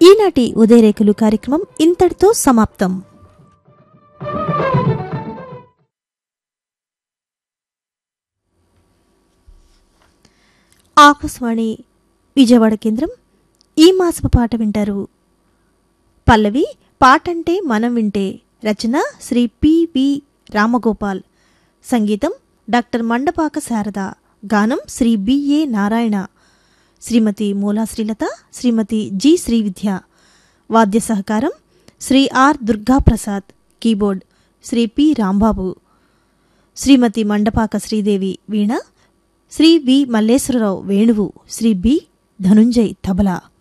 ఈనాటి ఉదయరేఖలు కార్యక్రమం ఇంతటితో సమాప్తం ఆకాశవాణి విజయవాడ కేంద్రం ఈ మాసపు పాట వింటారు పల్లవి పాటంటే మనం వింటే రచన శ్రీ పివి రామగోపాల్ సంగీతం డాక్టర్ మండపాక శారద గానం శ్రీ బిఏ నారాయణ శ్రీమతి మూలా శ్రీలత శ్రీమతి జి శ్రీవిద్య వాద్య సహకారం Sri R Durgaprasad keyboard Sri P Rambabu Srimati Mandapaka Sridevi వీణ శ్రీ వి మల్లేశ్వరరావు వేణువు శ్రీ బి ధనుంజయ్ తబలా